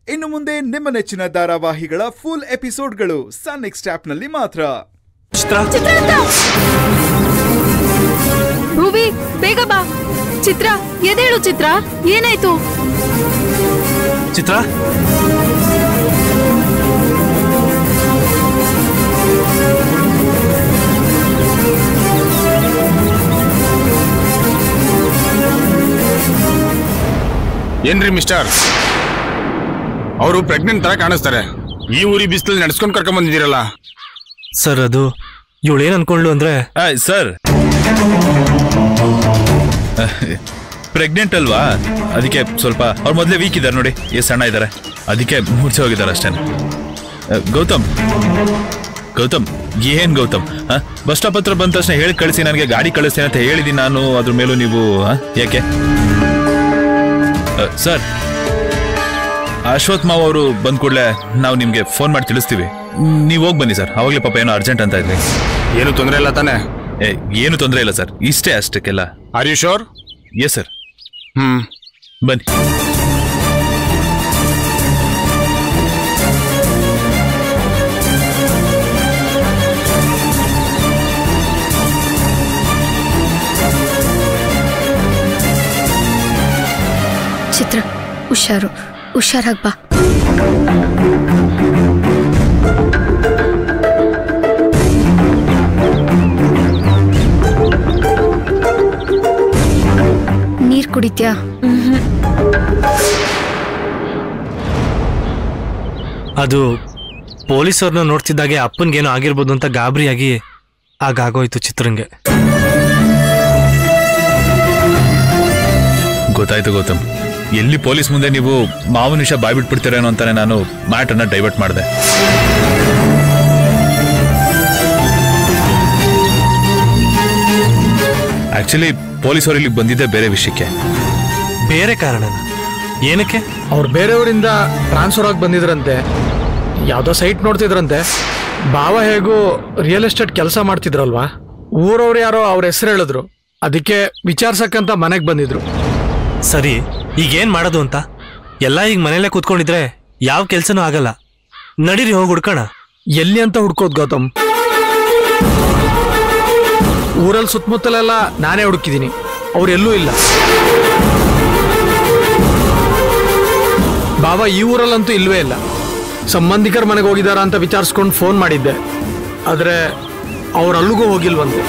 ಇನ್ನು ಮುಂದೆ ನಿಮ್ಮ ನೆಚ್ಚಿನ ಧಾರಾವಾಹಿಗಳ ಫುಲ್ ಎಪಿಸೋಡ್ಗಳು ಸನ್ ನೆಕ್ಸ್ಟ್ ಆಪ್ನಲ್ಲಿ ಮಾತ್ರ ಚಿತ್ರ ಚಿತ್ರಾಂತ ಭುವಿ ಬೇಗ ಬಾ ಚಿತ್ರ ಎದೇಳು ಚಿತ್ರ ಏನಾಯ್ತು ಚಿತ್ರ ಏನ್ರಿ ಮಿಸ್ಟರ್ ಅವರು ಪ್ರೆಗ್ನೆಂಟ್ ತರ ಕಾಣಿಸ್ತಾರೆ ಈ ಊರಿ ಬಿಸಿಲಲ್ಲಿ ನಡ್ಸ್ಕೊಂಡ್ ಕರ್ಕೊಂಡ್ ಬಂದಿದ್ದೀರಲ್ಲ ಸರ್ ಅದು ಇವಳು ಏನ್ ಅನ್ಕೊಂಡ್ಲು ಅಂದ್ರೆ ಸರ್ ಪ್ರೆಗ್ನೆಂಟ್ ಅಲ್ವಾ ಅದಕ್ಕೆ ಸ್ವಲ್ಪ ಅವ್ರು ಮೊದಲೇ ವೀಕ್ ಇದ್ದಾರೆ ನೋಡಿ ಎಷ್ಟು ಸಣ್ಣ ಇದ್ದಾರೆ ಅದಕ್ಕೆ ಮೂರ್ಛೆ ಹೋಗಿದ್ದಾರೆ ಅಷ್ಟೇ ಗೌತಮ್ ಗೌತಮ್ ಏನ್ ಗೌತಮ್ ಬಸ್ ಸ್ಟಾಪ್ ಹತ್ರ ಬಂದ ತಕ್ಷಣ ಹೇಳಿ ಕಳಿಸಿ ನನಗೆ ಗಾಡಿ ಕಳಿಸ್ತೀನಿ ಅಂತ ಹೇಳಿದ್ದೀನಿ ನಾನು ಅದ್ರ ಮೇಲೂ ನೀವು ಆ, ಯಾಕೆ ಸರ್ ಅಶ್ವಥ್ ಮಾವ್ ಅವರು ಬಂದ ಕೂಡಲೇ ನಾವು ನಿಮಗೆ ಫೋನ್ ಮಾಡಿ ತಿಳಿಸ್ತೀವಿ ನೀವು ಹೋಗಿ ಬನ್ನಿ ಸರ್ ಅವಾಗಲೇ ಪಾಪ ಏನೋ ಅರ್ಜೆಂಟ್ ಅಂತ ಇದ್ರಿ ಏನು ತೊಂದರೆ ಇಲ್ಲ ತಾನೆ ಏ ಏನು ತೊಂದರೆ ಇಲ್ಲ ಸರ್ ಇಷ್ಟೇ ಅಷ್ಟಕ್ಕೆಲ್ಲ are you sure yes sir hmm ಬನ್ನಿ ಚಿತ್ರ ಹುಷಾರು ಹುಷಾರಾಗ್ ಬಾ ನೀರ್ ಕುಡಿತ್ಯಾ ಅದು ಪೊಲೀಸವ್ರನ್ನ ನೋಡ್ತಿದ್ದಾಗೆ ಅಪ್ಪನ್ಗೇನೋ ಆಗಿರ್ಬೋದು ಅಂತ ಗಾಬರಿಯಾಗಿ ಆಗಾಗೋಯ್ತು ಚಿತ್ರಂಗೆ ಗೊತ್ತಾಯ್ತು ಗೌತಮ್ ಎಲ್ಲಿ ಪೊಲೀಸ್ ಮುಂದೆ ನೀವು ಮಾವನ ವಿಷಯ ಬಾಯ್ಬಿಟ್ಬಿಡ್ತೀರೇನೋ ಅಂತಾನೆ ನಾನು ಮ್ಯಾಟನ್ನ ಡೈವರ್ಟ್ ಮಾಡಿದೆ ಆಕ್ಚುಲಿ ಪೊಲೀಸರು ಇಲ್ಲಿಗೆ ಬಂದಿದ್ದೆ ಬೇರೆ ವಿಷಯಕ್ಕೆ ಬೇರೆ ಕಾರಣನ ಏನಕ್ಕೆ ಅವ್ರು ಬೇರೆಯವರಿಂದ ಟ್ರಾನ್ಸ್ಫರ್ ಆಗಿ ಬಂದಿದ್ರಂತೆ ಯಾವುದೋ ಸೈಟ್ ನೋಡ್ತಿದ್ರಂತೆ ಭಾವ ಹೇಗೂ ರಿಯಲ್ ಎಸ್ಟೇಟ್ ಕೆಲಸ ಮಾಡ್ತಿದ್ರಲ್ವಾ ಊರವ್ರು ಯಾರೋ ಅವ್ರ ಹೆಸರು ಹೇಳಿದ್ರು ಅದಕ್ಕೆ ವಿಚಾರ್ಸಕ್ಕಂತ ಮನೆಗೆ ಬಂದಿದ್ರು ಸರಿ ಈಗೇನ್ ಮಾಡೋದು ಅಂತ ಎಲ್ಲ ಈಗ ಮನೇಲೆ ಕೂತ್ಕೊಂಡಿದ್ರೆ ಯಾವ ಕೆಲ್ಸನೂ ಆಗಲ್ಲ ನಡೀರಿ ಹೋಗಿ ಹುಡ್ಕೋಣ ಎಲ್ಲಿ ಅಂತ ಹುಡ್ಕೋದ್ ಗೌತಮ್ ಊರಲ್ಲಿ ಸುತ್ತಮುತ್ತಲೆಲ್ಲ ನಾನೇ ಹುಡುಕಿದ್ದೀನಿ ಅವ್ರೆಲ್ಲೂ ಇಲ್ಲ ಬಾಬಾ ಈ ಊರಲ್ಲಂತೂ ಇಲ್ವೇ ಇಲ್ಲ ಸಂಬಂಧಿಕರ ಮನೆಗೆ ಹೋಗಿದಾರ ಅಂತ ವಿಚಾರಿಸ್ಕೊಂಡು ಫೋನ್ ಮಾಡಿದ್ದೆ ಆದರೆ ಅವ್ರು ಅಲ್ಲಿಗೂ ಹೋಗಿಲ್ವಂತೆ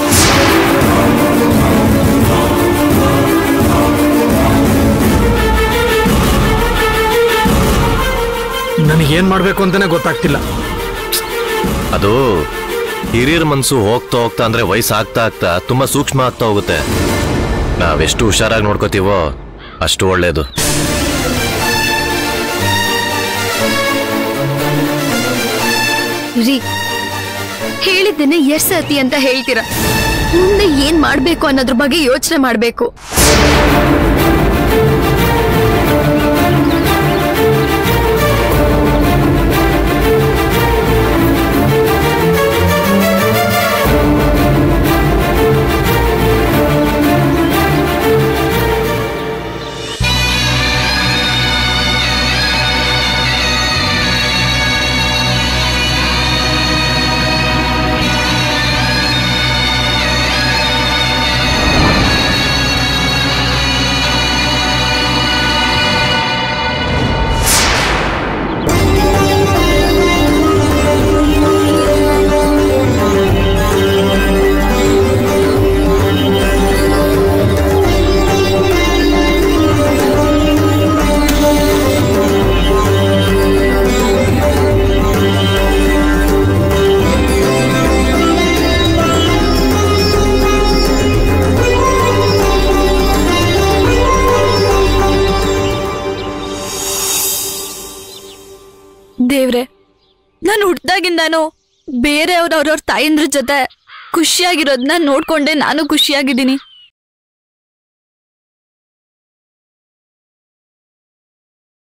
ನನಗೇನು ಮಾಡಬೇಕು ಅಂತಲೇ ಗೊತ್ತಾಗ್ತಿಲ್ಲ ಅದು ಹಿರಿಯರ ಮನ್ಸು ಹೋಗ್ತಾ ಹೋಗ್ತಾ ಅಂದ್ರೆ ವಯಸ್ಸು ಆಗ್ತಾ ಆಗ್ತಾ ತುಂಬಾ ಸೂಕ್ಷ್ಮ ಆಗ್ತಾ ಹೋಗುತ್ತೆ ನಾವೆಷ್ಟು ಹುಷಾರಾಗಿ ನೋಡ್ಕೋತೀವೋ ಅಷ್ಟು ಒಳ್ಳೇದು ರೀ ಹೇಳಿದ್ದೇನೆ ಎಷ್ಟ್ ಸತಿ ಅಂತ ಹೇಳ್ತೀರಾ ಮುಂದೆ ಏನ್ ಮಾಡ್ಬೇಕು ಅನ್ನೋದ್ರ ಬಗ್ಗೆ ಯೋಚನೆ ಮಾಡ್ಬೇಕು ದೇವ್ರೆ ನಾನು ಹುಟ್ದಾಗಿಂದಾನು ಬೇರೆಯವ್ರ ಅವ್ರವ್ರ ತಾಯಂದ್ರ ಜೊತೆ ಖುಷಿಯಾಗಿರೋದನ್ನ ನೋಡ್ಕೊಂಡೆ ನಾನು ಖುಷಿಯಾಗಿದ್ದೀನಿ